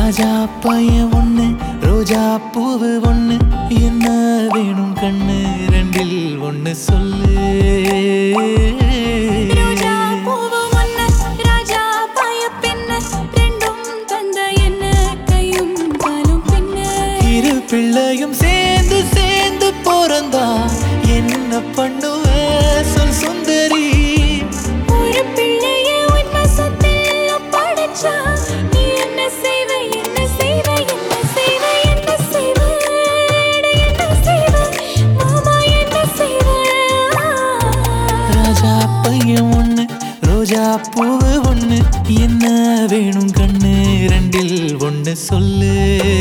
ராஜா பையன் ஒண்ணு ரோஜா பூவு ஒண்ணு என்ன வேணும் கண்ணு ரெண்டில் ஒண்ணு சொல்லு ரோஜா பூவு ஒண்ணு, ராஜா பாய பின்ன, ரெண்டும் தந்த என்ன கையும் காலும் பின்ன. இரு பிள்ளையும் சேர்ந்து சேர்ந்து பிறந்தா என்ன பண்ணுவ சொல் சுந்தரி ஒரு பிள்ளையை உன் வசத்தில் ஒப்படைச்சா, நீ என்ன செய்வ, என்ன செய்வ, என்ன செய்வ, என்ன செய்வ? அட, என்ன செய்வ? மாமா, என்ன செய்வ? ராஜா பையன் ஒண்ணு ரோஜா பூவு ஒண்ணு என்ன வேணும் கண்ணு ரெண்டில் ஒண்ணு சொல்லு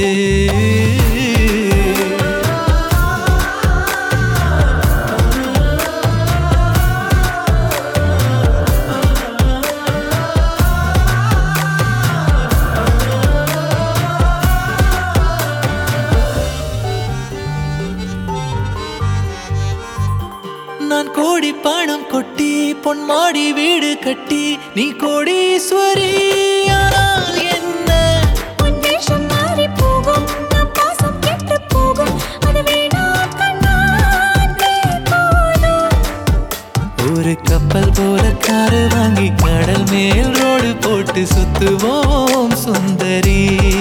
நான் கோடி பணம் கொட்டி பொன்மாடி வீடு கட்டி நீ கோடீஸ்வரி ஆனால் என்ன உன் வேஷம் மாறிப் போகும், நம் பாசம் கெட்டுப் போகும். அது வேணாம் கண்ணா, அன்பே போதும். ஒரு கப்பல் போல காரு வாங்கி கடல் மேல் ரோடு போட்டு சுத்துவோம் சுந்தரி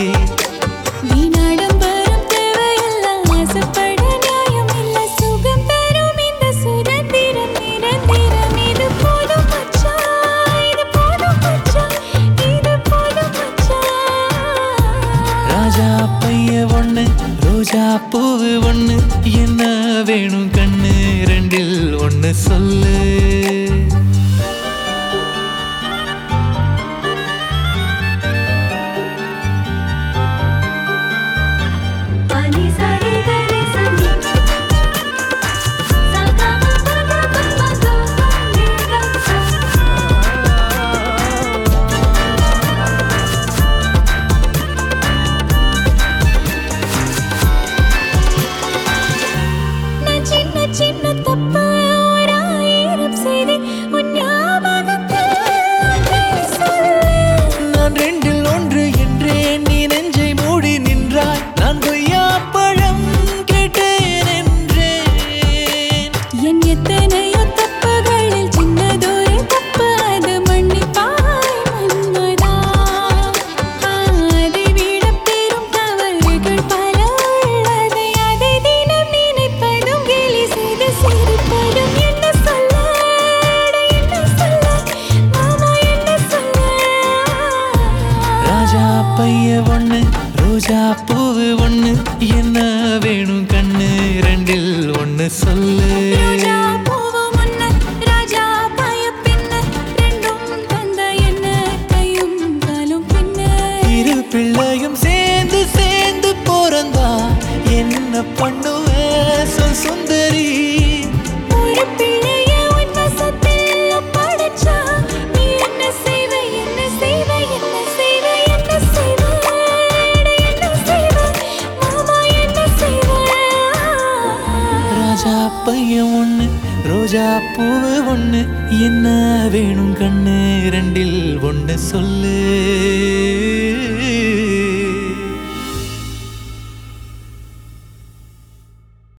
வீணாடம்பரம் தேவையில்ல, ஆசைப்பட நியாயமில்ல. சுகம் தரும் இந்த சுதந்திரம் நிரந்தரம். இது போதும் மச்சான், இது போதும் மச்சான், இது போதும் மச்சான். ராஜா பைய ஒண்ணு ரோஜா பூவு ஒண்ணு என்ன வேணும் கண்ணு ரெண்டில் ஒண்ணு சொல்லு பனி சரி கரி சனி சகம பத பம கம நான் சின்ன சின்ன தப்பு ஓராயிரம் செய்தி உன் ஞாபகத்தில் ஒன்றை சொல்லு நான் ரெண்டில் ஒன்று என்றேன் நீ நெஞ்சை மூடி நின்றாய் நான் கொய்யா பழம் கேட்டேன் என்றேன் என் எத்தனையோ தப்புகளில் சின்னதொரு தப்பு அது மன்னிப்பாய் மன்மதா அதை விட பெரும் தவறுகள் பல உள்ளது அதை தினம் நினைப்பதும் கேலி செய்து சிரிப்பதும் என்ன சொல்ல அட, என்ன சொல்ல மாமா என்ன சொல்ல ராஜா பைய ஒண்ணு ரோஜா பூவு ஒண்ணு என்ன வேணும் கண்ணு ரெண்டில் ஒண்ணு சொல்லு ரோஜா பூவு முன்ன, ராஜா பாய பின்ன, ரெண்டும் தந்த என்ன கையும் காலும் பின்ன. இரு பிள்ளையும் சேர்ந்து சேர்ந்து பிறந்தா என்ன பண்ணுவ சொல் சுந்தரி ஒரு பிள்ளையை உன் வசத்தில் ஒப்படைச்சா, நீ என்ன செய்வ, என்ன செய்வ, என்ன செய்வ, என்ன செய்வ? அட, என்ன செய்வ? மாமா, என்ன செய்வ? ராஜா பையன் ஒண்ணு ரோஜா பூவு ஒண்ணு என்ன வேணும் கண்ணு ரெண்டில் ஒண்ணு சொல்லு